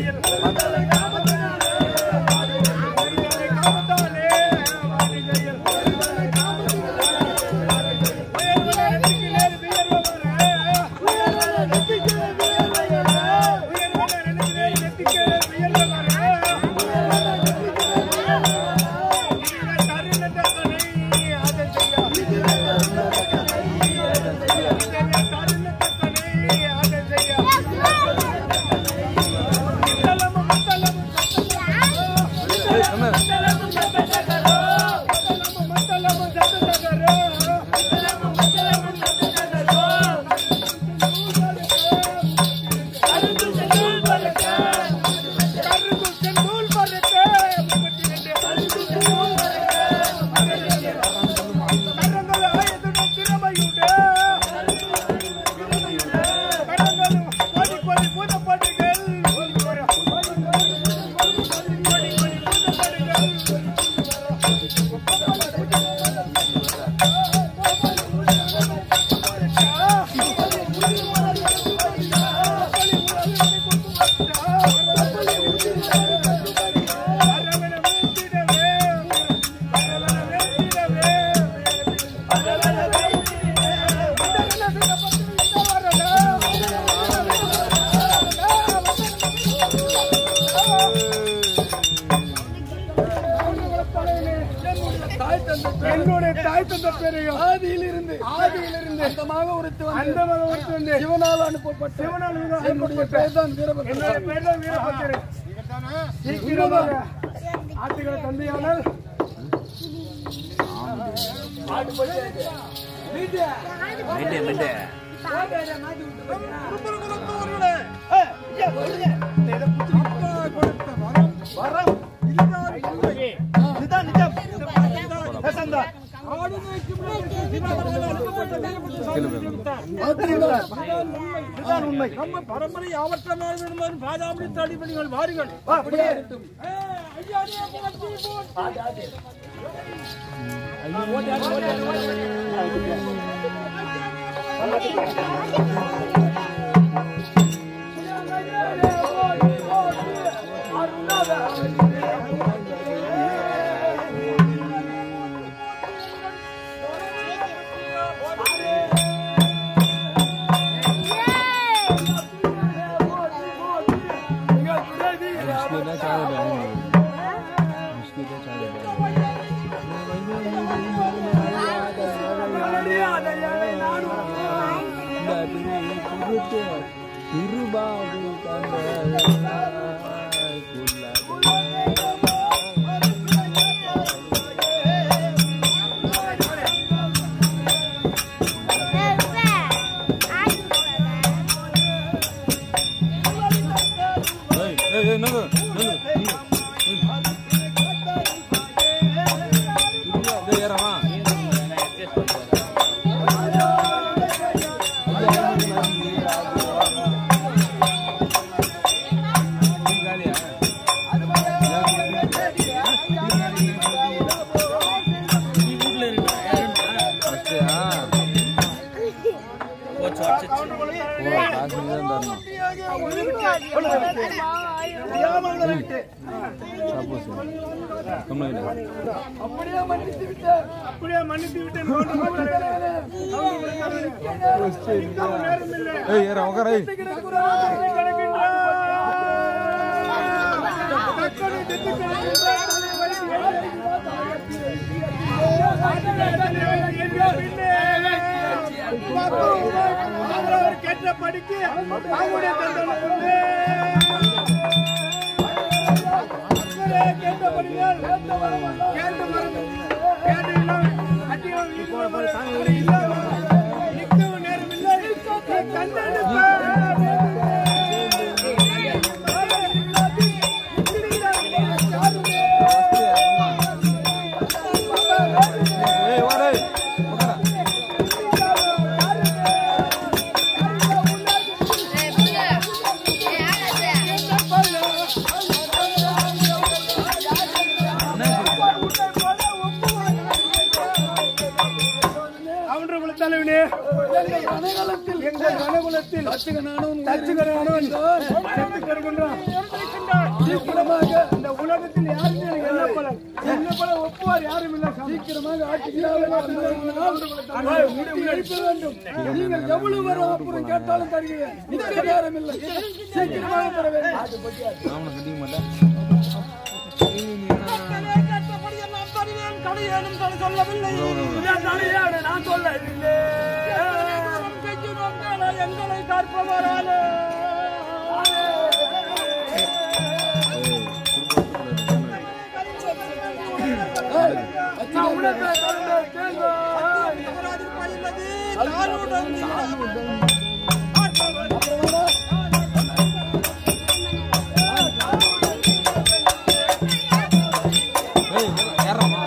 Speaker 1: ஏய் கம்மு
Speaker 3: மத்தளமும் தாய் தந்த பேரையும் ஆதியிலிருந்து ஆதியிலிருந்து அந்தமாக உரைத்து வந்து அந்தமாக உரைத்து வந்து சிவனால் அனுப்பப்பட்ட சிவனால் என்னுடைய பேர் தான் வீரபத்திரன் என்னுடைய பேர் தான் வீரபத்திரன் சீக்கிரமாக ஆட்டுகளை தந்தையானால் ஆட்டு போய் நம்ம பரம்பரை யாவற்றமாக பாதாமணி தடிப்பணிகள் வாருங்கள்
Speaker 1: मुश्किल है चाय बनानी मुश्किल है चाय திருபாபு ஏறமா
Speaker 3: அப்படியே மன்னித்து விட்டேன் அப்படியே மன்னித்து விட்டேன் நேரம் இல்லை
Speaker 1: ஏய் ஏற உட்கார ஏய்
Speaker 3: கேட்ட படிக்கு அவங்களுடைய தந்தனை கேட்ட படிகள் கேட்ட மரம் கேட்ட இல்லாமல் அட்டிகள் இல்லாமல் நிற்கவும் நேரம் இல்லை
Speaker 1: ஏய் வாடா உட்கார
Speaker 3: அவன்ற தலைவனே எங்கள் ரணகுலத்தில் எங்கள் ரணகுலத்தில் தச்சுகனானவன் தச்சுகனானவன் செத்து கருகின்றான் சீக்கிரமாக இந்த உலகத்தில் யாருமே எனக்கு என்ன பலன் என்ன பலன் ஒப்புவார் யாரும் இல்லை சீக்கிரமாக ஆட்சிக்கு அழிக்க வேண்டும் நீங்கள் எவ்வளவு வரும் அப்புறம் கேட்டாலும் தருகிறேன் நிற்க நேரம் இல்லை சீக்கிரமாக தர வேண்டும்
Speaker 1: ஆமா கட்டிக்க மாட்டேன்
Speaker 3: நான் சொல்லவில்லை எங்களை கற்பவராலே
Speaker 1: ஏய் ஏறமா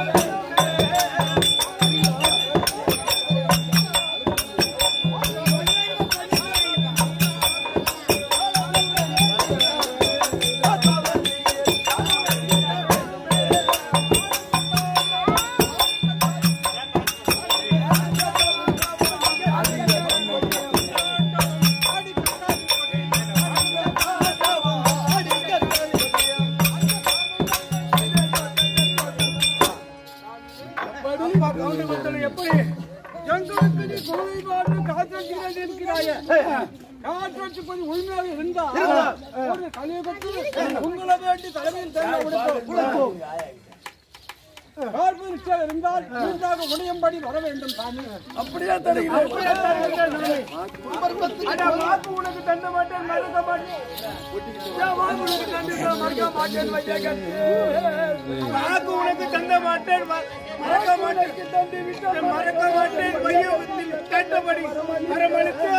Speaker 3: எப்படி எங்களுக்கு நீ குறைபாடு காத்திருக்கிறது இருக்கிறாயே காற்றச்சு கொஞ்சம் உண்மையாக இருந்தா ஒரு கலியுகத்தில் உங்களை வேண்டி தலைமையில் தேர்ந்தெடுப்போம் பார்ப்பு நிச்சயம் இருந்தால் நீண்டாக உடையும்படி வர வேண்டும் சாமி
Speaker 4: அப்படியே தருகிறேன்
Speaker 3: அப்படியே தருகிறேன் சாமி. அட, வாக்கு உனக்கு தந்த மாட்டேன் மறக்க மாட்டேன் ஏன் வாக்கு உனக்கு தந்து மறக்க மாட்டேன் வையகத்தே? வாக்கு உனக்கு தந்த மாட்டேன் ம- மறக்க மாட்டேன் தந்து விட்டு மறக்க மாட்டேன் வையகத்தில் கேட்டபடி மரமளித்து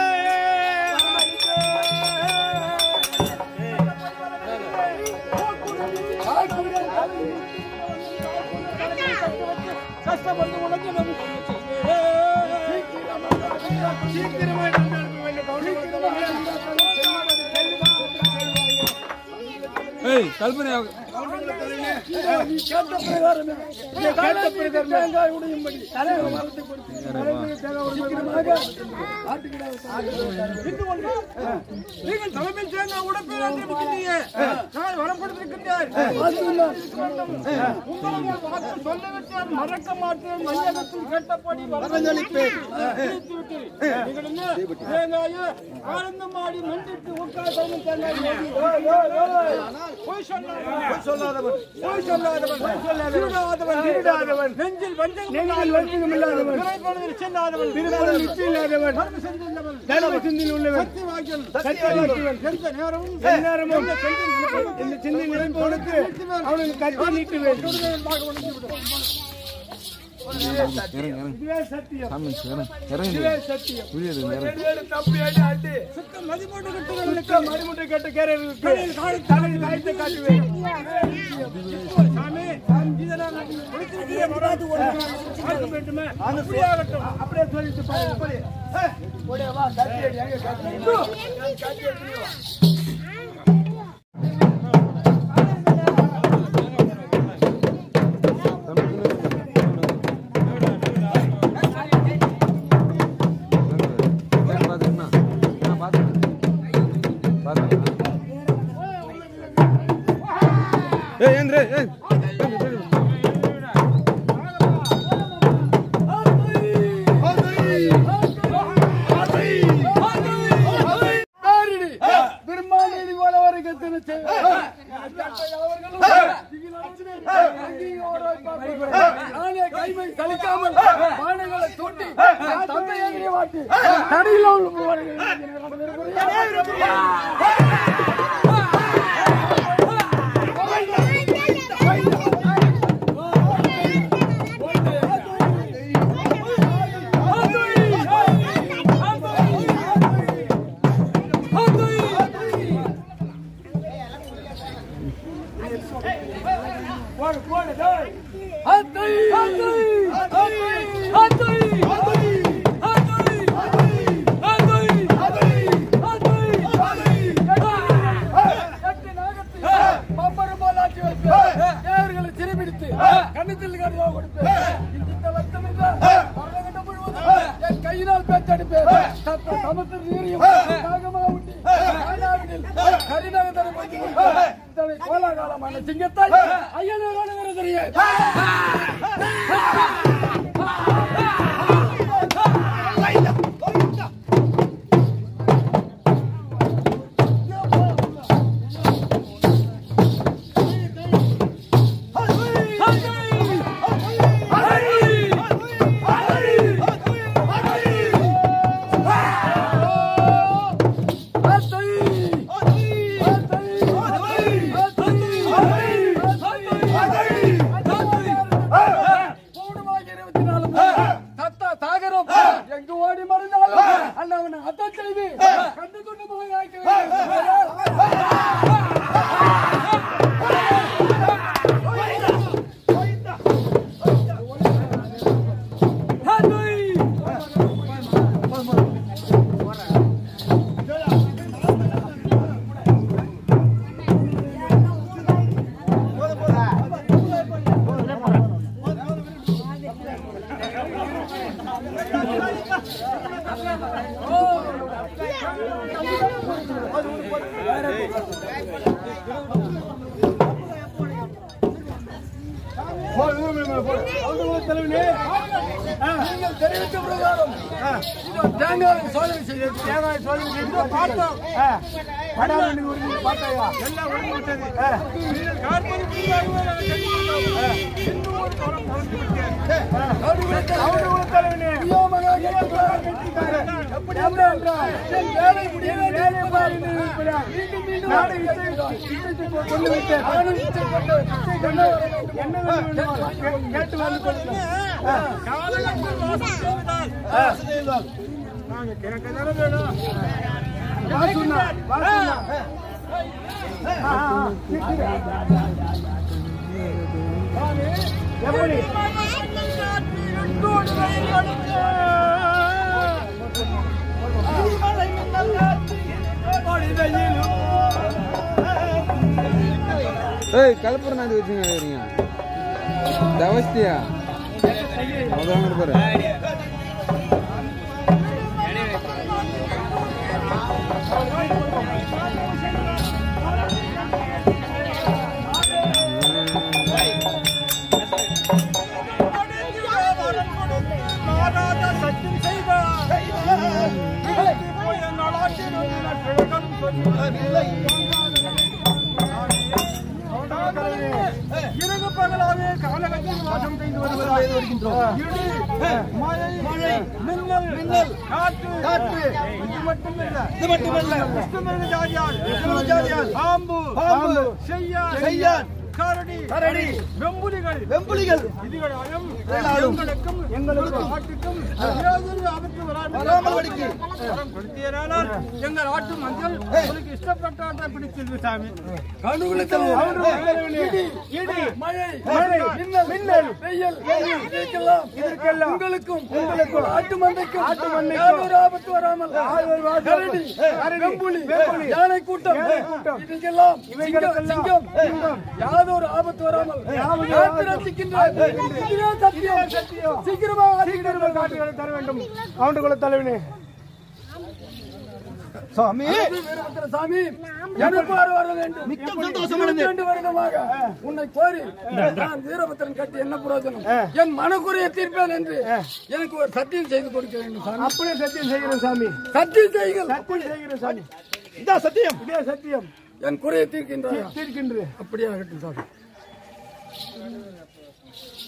Speaker 3: கஷ்டப்பட்டு உனக்கு நம்ம சீக்கிரமா
Speaker 1: ஏய் கல்பனை
Speaker 3: கேட்ட பிரகாரமே கேட்ட பிரகாரம் தேங்காய் உடையும்படி தலைவர் வளர்த்து கொடுத்து சீக்கிரமாக இன்று ஒன்று நீங்கள் தலைமையில் தேங்காய் உடைப்பீர் என்று இருக்கின்றீங்க நான் வரப்படுத்திருக்கின்றேன் உங்களுடைய வாக்கு சொல்லிவிட்டால் மறக்க மாட்டேன் மையகத்தில் கேட்டபடி வரஞ்சளிப்பேன் நீங்கள் என்ன தேங்காயை ஆனந்தமாடி மண்டிட்டு உட்கார் தலைமை தேங்காய் போய் சொல்லாதவன் போய் சொல்லாதவன் திருடாதவன் திருடாதவன் நெஞ்சில் வஞ்சகம் நெஞ்சில் வஞ்சகம் இல்லாதவன் விரைப்பதில் செல்லாதவன் விருப்பதில் நிச்சயம் இல்லாதவன் தர்ம சிந்தனை தர்ம சிந்தனை உள்ளவன் சக்தி வாக்கியல் சக்தி வாக்கியவன் எந்த நேரமும் எந்த நேரமும் இந்த சிந்தை நினைப்பவனுக்கு அவனுக்கு கட்டி நீட்டுவேன் இதுவே சத்தியம்
Speaker 1: சாமி இறங்க இறங்க
Speaker 3: இதுவே சத்தியம்
Speaker 1: புரியுது இறங்க
Speaker 3: சுத்தம் மதிமூட்டு கட்டுகளுக்கு மதிமூட்டு கட்டு கேரர்களுக்கு தலையில் காய்த்து காட்டுவேன் சாமி இதை நான் முடித்திருக்கிறே வராது ஒன்று பார்க்க வேண்டுமே அப்படியாகட்டும் அப்படியே சொல்லிட்டு பாருங்க
Speaker 1: பாத்துக்கண்ணா பாத்துக்கண்ணா பாத்துக்கண்ணா ஏய் ஏந்திரே ஏய்
Speaker 3: பெருமாநீதி போல வருகத்தின நானே கைமை சலிக்காமல் பானங்களை தூண்டி தந்தை எதிரே வாட்டி தடியில் சிறைபிடித்து கண்ணத்தில் கருவா கொடுப்பேன் இந்த வருத்தம் என்ற மரணகண்டம் முழுவதும் என் கையினால் பேச்செடுப்பேன் சத்த சமுத்திர நீரையும் நாகமா உண்டி காணாவினில் கரிநகத்தனை கொஞ்சி இத்தனை கோலாகாலமான சிங்கத்தை ஐயனோட வருகிறேன் எங்கு ஓடி மறைந்தாலும் அண்ணவனை அத்தம் செய்து கண்டு கொண்டு போய் தலைவனே
Speaker 5: நீங்கள் தெரிவித்த பிரகாரம் இதோ தேங்காய் சோதனை செய்து
Speaker 3: தேங்காய் சோதனை செய்து பார்த்தோம்
Speaker 5: படாமணி உறுதி பார்த்தாயா
Speaker 3: எல்லாம் ஒழுங்கு விட்டது நீங்கள் காற்பது புரியாமல் நாங்கள் தெரிவிக்கிறோம். இன்னும் ஒரு தரம் பறந்து விட்டேன். அவரு ஒரு தலைவனே.
Speaker 5: எப்படி என்றால் என் வேலை முடியாது மீண்டும் மீண்டும் நாடு கொண்டு விட்டேன் நானும் இச்சைப்பட்டு என்ன வர வேண்டும்?
Speaker 3: என்ன வேண்டும் கே- கேட்டு வந்து கொடுக்கிறோம். காலையில் வாசம் செய்தால் நாங்க கேட்க தானே வேணும்
Speaker 5: வாசுண்ணா, வாசுண்ணா. ஆ, ஆ, ஆ.
Speaker 3: எப்படி
Speaker 1: ஏய் கலப்புறம் அது வச்சுங்க வரீங்க தவஸ்தியா அதான் பாரு
Speaker 3: சத்தியம் செய்தார் போய் என்னால் ஆட்சியில் வந்து நான் கிழக்கணும் சொன்னேன். இரவு பகலாக காலகட்டத்தில் வாசம் செய்து வருகிறோம் இடி மழை மின்னல் மின்னல் காற்று காற்று இது மட்டுமில்ல இது மட்டுமல்ல விஷ்ணுமிருக ஜாதியால் விஷ்ணுமிருக ஜாதியால் பாம்பு பாம்பு செய்யான் செய்யான் கரடி கரடி வெம்புலிகள் வெம்புலிகள் இதுகளாலும் எங்களுக்கும் எங்களுக்கும் ஆட்டுக்கும் ஏதொரு ஆபத்து வராமல் வடிக்கு வரம் கொடுத்தீரானால் எங்கள் ஆட்டு மஞ்சள் உங்களுக்கு இஷ்டப்பட்ட ஆட்டை பிடிச்சிருக்கு சாமி இடி, இடி, மழை, மழை, மின்னல், மின்னல், வெயில், வெயில், இதற்கெல்லாம், இதற்கெல்லாம் உங்களுக்கும் உங்களுக்கும் ஆட்டு மந்தைக்கும் ஆட்டு மந்தைக்கும் யாதொரு ஆபத்து வராமல் கரடி, வெம்புலி, யானை கூட்டம் இதுக்கெல்லாம் இவைகளுக்கெல்லாம் சிங்கம் யாதொரு ஆபத்து வராமல் காத்து ரசிக்கின்ற இதுவே சத்தியம் சீக்கிரமாக சீக்கிரமாக காட்டுகளை தர வேண்டும் கவுண்டகுல தலைவனே சாமி
Speaker 5: வீரபத்திர சாமி எனக்கு வர வர வேண்டும் மிக்க சந்தோஷம் இரண்டு வருடமாக உன்னை கோரி நான் வீரபத்திரன் கட்டி என்ன பிரயோஜனம் என் மனக்குறைய தீர்ப்பேன் என்று எனக்கு ஒரு சத்தியம் செய்து கொடுக்க வேண்டும் சாமி
Speaker 3: அப்படியே சத்தியம் செய்கிறேன் சாமி
Speaker 5: சத்தியம் செய்யுங்கள்
Speaker 3: சத்தியம் செய்கிறேன் சாமி இதான் சத்தியம் இதே சத்தியம்
Speaker 5: என் குறையை தீர்க்கின்றாயா
Speaker 3: தீர்க்கின்றேன்
Speaker 5: அப்படியே ஆகட்டும் சாமி